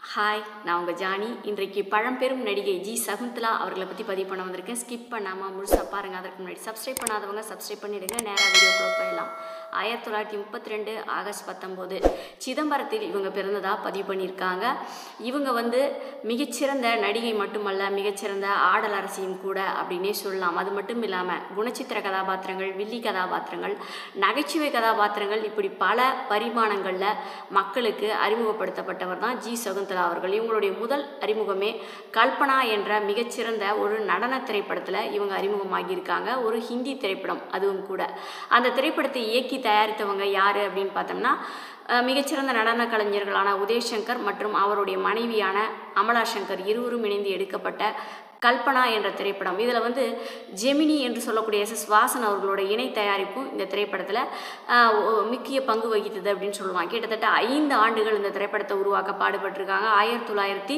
hi நான் உங்கள் Johnny இன்றைக்கு பழம்பெரும் நடிகை ஜி சகுந்தலா அவர்களை பற்றி பதிவு பண்ண வந்திருக்கேன் ஸ்கிப் பண்ணாமல் முழுசாக பாருங்கள் அதற்கு முன்னாடி சப்ஸ்கிரைப் பண்ணாதவங்க சப்ஸ்கிரைப் பண்ணிடுங்க நேராக வீடியோக்குள்ள போயிடலாம் ஆயிரத்தி தொள்ளாயிரத்தி முப்பத்தி ரெண்டு ஆகஸ்ட் பத்தொம்போது சிதம்பரத்தில் இவங்க பிறந்ததாக பதிவு பண்ணியிருக்காங்க இவங்க வந்து மிகச்சிறந்த நடிகை மட்டுமல்ல மிகச்சிறந்த ஆடல் அரசியும் கூட அப்படின்னே சொல்லலாம் அது மட்டும் இல்லாமல் குணச்சித்திர கதாபாத்திரங்கள் வில்லி கதாபாத்திரங்கள் நகைச்சுவை கதாபாத்திரங்கள் இப்படி பல பரிமாணங்களில் மக்களுக்கு அறிமுகப்படுத்தப்பட்டவர் தான் ஜி சகுந்தலா அவர்கள் இவங்களுடைய முதல் அறிமுகமே கல்பனா என்ற மிகச்சிறந்த ஒரு நடன திரைப்படத்தில் இவங்க அறிமுகமாகியிருக்காங்க ஒரு ஹிந்தி திரைப்படம் அதுவும் கூட அந்த திரைப்படத்தை இயக்கி தயாரித்தவங்க யார் அப்படின்னு பார்த்தோம்னா அஹ், மிகச்சிறந்த நடன கலைஞர்களான உதயசங்கர் மற்றும் அவருடைய மனைவியான அமலா சங்கர் இருவரும் இணைந்து எடுக்கப்பட்ட கல்பனா என்ற திரைப்படம் இதில் வந்து ஜெமினி என்று சொல்லக்கூடிய எஸ் எஸ் வாசன் அவர்களோட இணை தயாரிப்பும் இந்த திரைப்படத்தில் முக்கிய பங்கு வகித்தது அப்படின்னு சொல்லுவாங்க கிட்டத்தட்ட ஐந்து ஆண்டுகள் இந்த திரைப்படத்தை உருவாக்க பாடுபட்டிருக்காங்க ஆயிரத்தி தொள்ளாயிரத்தி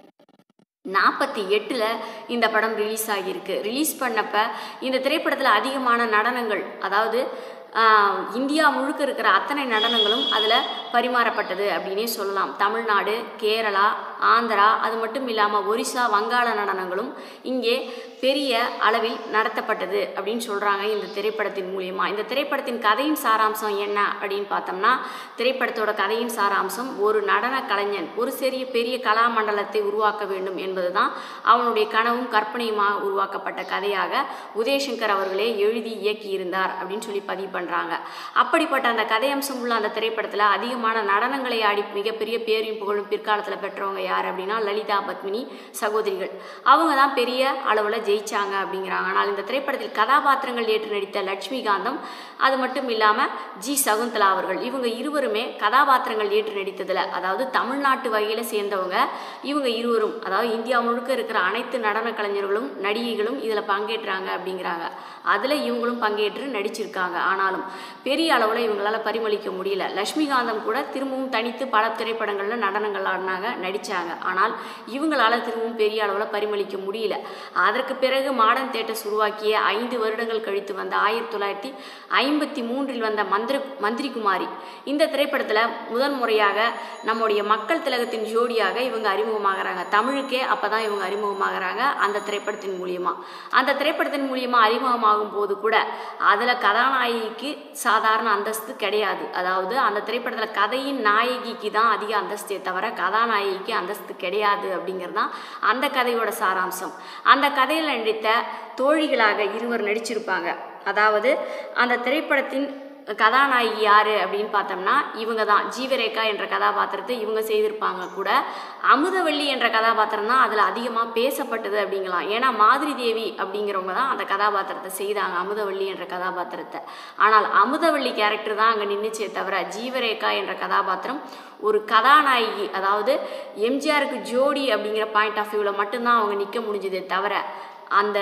நாற்பத்தி எட்டில் இந்த படம் ரிலீஸ் ஆகியிருக்கு ரிலீஸ் பண்ணப்ப இந்த திரைப்படத்தில் அதிகமான நடனங்கள் அதாவது ஆஹ், இந்தியா முழுக்க இருக்கிற அத்தனை நடனங்களும் அதில் பரிமாறப்பட்டது அப்படின்னே சொல்லலாம் தமிழ்நாடு கேரளா ஆந்திரா அது மட்டும் இல்லாமல் ஒரிசா வங்காள நடனங்களும் இங்கே பெரிய அளவில் நடத்தப்பட்டது அப்படின்னு சொல்கிறாங்க இந்த திரைப்படத்தின் மூலியமாக இந்த திரைப்படத்தின் கதையின் சாராம்சம் என்ன அப்படின்னு பார்த்தோம்னா திரைப்படத்தோட கதையின் சாராம்சம் ஒரு நடன கலைஞன் ஒரு சிறிய பெரிய கலாமண்டலத்தை உருவாக்க வேண்டும் என்பதுதான் அவனுடைய கனவும் கற்பனையுமாக உருவாக்கப்பட்ட கதையாக உதயசங்கர் அவர்களே எழுதி இயக்கி இருந்தார் அப்படின்னு சொல்லி பதிவு பண்ணுறாங்க அப்படிப்பட்ட அந்த கதையம்சம் உள்ள அந்த திரைப்படத்தில் அதிகமான நடனங்களை ஆடி மிகப்பெரிய பேரையும் புகழும் பிற்காலத்தில் பெற்றவங்க யார் அப்படின்னா லலிதா பத்மினி சகோதரிகள் அவங்க தான் பெரிய அளவில் ஜெயிச்சாங்க அப்படிங்கிறாங்க ஆனால் இந்த திரைப்படத்தில் கதாபாத்திரங்கள் ஏற்று நடித்த லட்சுமிகாந்தம் அது மட்டும் இல்லாமல் ஜி சகுந்தலா அவர்கள் இவங்க இருவருமே கதாபாத்திரங்கள் ஏற்று நடித்ததில் அதாவது தமிழ்நாட்டு வகையில் சேர்ந்தவங்க இவங்க இருவரும் அதாவது இந்தியா முழுக்க இருக்கிற அனைத்து நடன கலைஞர்களும் நடிகைகளும் இதில் பங்கேற்றாங்க அப்படிங்கிறாங்க அதில் இவங்களும் பங்கேற்று நடிச்சிருக்காங்க ஆனாலும் பெரிய அளவில் இவங்களால பரிமளிக்க முடியல லட்சுமிகாந்தம் கூட திரும்பவும் தனித்து பல திரைப்படங்களில் நடனங்கள் ஆடினாங்க நடித்தாங்க ஆனால் இவங்களால திரும்பவும் பெரிய அளவில் பரிமளிக்க முடியல அதற்கு பிறகு மாடர்ன் தேட்டர்ஸ் உருவாக்கிய ஐந்து வருடங்கள் கழித்து வந்த ஆயிரத்தி தொள்ளாயிரத்தி ஐம்பத்தி மூன்றில் வந்த மந்திர மந்திரிகுமாரி இந்த திரைப்படத்தில் முதல் முறையாக நம்முடைய மக்கள் திலகத்தின் ஜோடியாக இவங்க அறிமுகமாகறாங்க தமிழுக்கே அப்போ தான் இவங்க அறிமுகமாகறாங்க அந்த திரைப்படத்தின் மூலியமா அந்த திரைப்படத்தின் மூலியமா அறிமுகமாகும் போது கூட அதில் கதாநாயகிக்கு சாதாரண அந்தஸ்து கிடையாது அதாவது அந்த திரைப்படத்தில் கதையின் நாயகிக்கு தான் அதிக அந்தஸ்தே தவிர கதாநாயகிக்கு அந்தஸ்து கிடையாது அப்படிங்கிறது தான் அந்த கதையோட சாராம்சம் அந்த கதையில் நடித்த தோழிகளாக இருவர் நடிச்சிருப்பாங்க அதாவது அந்த திரைப்படத்தின் கதாநாயகி யார் அப்படின்னு பார்த்தோம்னா இவங்க தான் ஜீவரேகா என்ற கதாபாத்திரத்தை இவங்க செய்திருப்பாங்க கூட அமுதவள்ளி என்ற கதாபாத்திரம் தான் அதில் அதிகமாக பேசப்பட்டது அப்படிங்கலாம் ஏன்னா மாதிரி தேவி அப்படிங்கிறவங்க தான் அந்த கதாபாத்திரத்தை செய்தாங்க அமுதவள்ளி என்ற கதாபாத்திரத்தை ஆனால் அமுதவள்ளி கேரக்டர் தான் அங்கே நின்றுச்சே தவிர ஜீவரேகா என்ற கதாபாத்திரம் ஒரு கதாநாயகி அதாவது எம்ஜிஆருக்கு ஜோடி அப்படிங்கிற பாயிண்ட் ஆஃப் வியூவில் மட்டும்தான் அவங்க நிற்க முடிஞ்சதே தவிர அந்த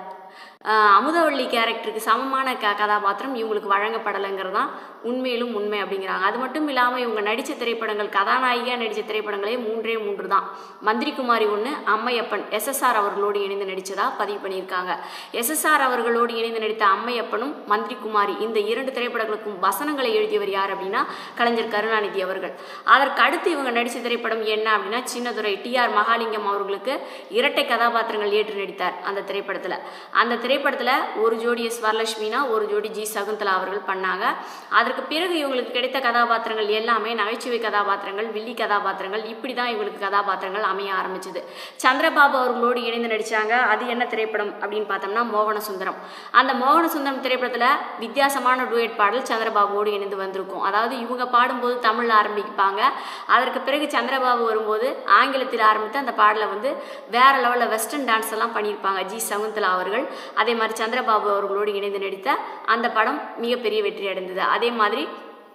ஆஹ் அமுதவள்ளி கேரக்டருக்கு சமமான க கதாபாத்திரம் இவங்களுக்கு வழங்கப்படலைங்கிறது தான் உண்மையிலும் உண்மை அப்படிங்கிறாங்க அது மட்டும் இல்லாமல் இவங்க நடித்த திரைப்படங்கள் கதாநாயகியாக நடித்த திரைப்படங்களே மூன்றே மூன்று தான் மந்திரிகுமாரி ஒன்று அம்மையப்பன் எஸ்எஸ்ஆர் அவர்களோடு இணைந்து நடித்ததா பதிவு பண்ணியிருக்காங்க எஸ்எஸ்ஆர் அவர்களோடு இணைந்து நடித்த அம்மையப்பனும் மந்திரிகுமாரி இந்த இரண்டு திரைப்படங்களுக்கும் வசனங்களை எழுதியவர் யார் அப்படின்னா கலைஞர் கருணாநிதி அவர்கள் அதற்கு அடுத்து இவங்க நடித்த திரைப்படம் என்ன அப்படின்னா சின்னதுரை டிஆர் மகாலிங்கம் அவர்களுக்கு இரட்டை கதாபாத்திரங்கள் ஏற்று நடித்தார் அந்த திரைப்படத்தில் அந்த திரைப்படத்தில் ஒரு ஜோடி எஸ் வரலட்சுமினா ஒரு ஜோடி ஜி சகுந்தலா அவர்கள் பண்ணாங்க அதற்கு பிறகு இவங்களுக்கு கிடைத்த கதாபாத்திரங்கள் எல்லாமே நகைச்சுவை கதாபாத்திரங்கள் வில்லி கதாபாத்திரங்கள் இப்படி தான் இவங்களுக்கு கதாபாத்திரங்கள் அமைய ஆரம்பிச்சது சந்திரபாபு அவர்களோடு இணைந்து நடித்தாங்க அது என்ன திரைப்படம் அப்படின்னு பார்த்தோம்னா மோகன சுந்தரம் அந்த மோகன சுந்தரம் திரைப்படத்தில் வித்தியாசமான டூயட் பாடல் சந்திரபாபுவோடு இணைந்து வந்திருக்கும் அதாவது இவங்க பாடும்போது தமிழில் ஆரம்பிப்பாங்க அதற்கு பிறகு சந்திரபாபு வரும்போது ஆங்கிலத்தில் ஆரம்பித்து அந்த பாடலை வந்து வேற லெவலில் வெஸ்டர்ன் டான்ஸ் எல்லாம் பண்ணியிருப்பாங்க ஜி சகுந்தலா அவர்கள் அதே மாதிரி சந்திரபாபு அவர்களோடு இணைந்து நடித்த அந்த படம் மிகப்பெரிய வெற்றி அடைந்தது அதே மாதிரி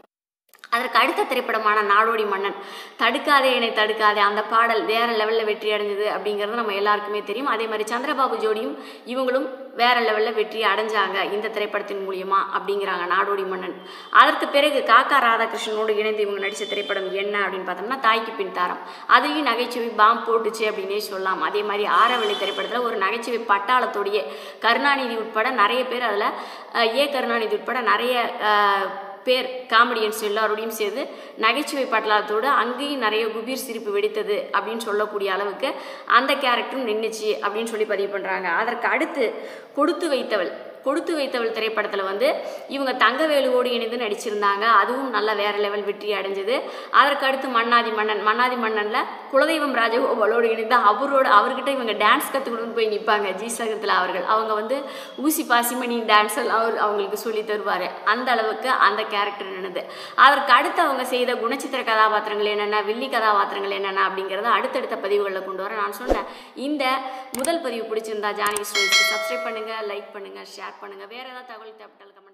அதற்கு அடுத்த திரைப்படமான நாடோடி மன்னன் தடுக்காதே என்னை தடுக்காதே அந்த பாடல் வேற லெவலில் வெற்றி அடைஞ்சது அப்படிங்கிறது நம்ம எல்லாருக்குமே தெரியும் அதே மாதிரி சந்திரபாபு ஜோடியும் இவங்களும் வேற லெவலில் வெற்றி அடைஞ்சாங்க இந்த திரைப்படத்தின் மூலியமா அப்படிங்கிறாங்க நாடோடி மன்னன் அதற்கு பிறகு காக்கா ராதாகிருஷ்ணனோடு இணைந்து இவங்க நடித்த திரைப்படம் என்ன அப்படின்னு பார்த்தோம்னா தாய்க்கு பின் தாரம் அதையும் நகைச்சுவை பாம் போட்டுச்சு அப்படின்னே சொல்லலாம் அதே மாதிரி ஆரவழி திரைப்படத்தில் ஒரு நகைச்சுவை பட்டாளத்தோடைய கருணாநிதி உட்பட நிறைய பேர் அதில் ஏ கருணாநிதி உட்பட நிறைய அஹ், பேர் காமெடியன்ஸ் எல்லாரோடையும் சேர்ந்து நகைச்சுவை பட்டலாத்தோடு அங்கேயும் நிறைய குபீர் சிரிப்பு வெடித்தது அப்படின்னு சொல்லக்கூடிய அளவுக்கு அந்த கேரக்டரும் நின்றுச்சு அப்படின்னு சொல்லி பதிவு பண்ணுறாங்க அதற்கு அடுத்து கொடுத்து வைத்தவள் கொடுத்து வைத்தவள் திரைப்படத்தில் வந்து இவங்க தங்கவேலுவோடு இணைந்து நடிச்சிருந்தாங்க அதுவும் நல்ல வேற லெவல் வெற்றி அடைஞ்சது அதற்கு அடுத்து மன்னாதி மன்னன் மன்னாதி மன்னனில் குலதெய்வம் ராஜகோபாலோடு இணைந்து அவரோட அவர்கிட்ட இவங்க டான்ஸ் கற்றுக்கணும்னு போய் நிற்பாங்க ஜி சகத்தில் அவர்கள் அவங்க வந்து ஊசி பாசிமணி டான்ஸ் எல்லாம் அவர் அவங்களுக்கு சொல்லி தருவார் அந்த அளவுக்கு அந்த கேரக்டர் நினைது அதற்கு அடுத்து அவங்க செய்த குணச்சித்திர கதாபாத்திரங்கள் என்னென்ன வில்லி கதாபாத்திரங்கள் என்னென்ன அப்படிங்கிறத அடுத்தடுத்த பதிவுகளில் கொண்டு வர நான் சொன்னேன் இந்த முதல் பதிவு பிடிச்சிருந்தா ஜானகி ஸ்டோரிஸ்க்கு சப்ஸ்கிரைப் பண்ணுங்கள் லைக் பண்ணுங்கள் ஷேர் பண்ணுங்கள் வேறு ஏதாவது தகவல் தேவைப்பட்டால்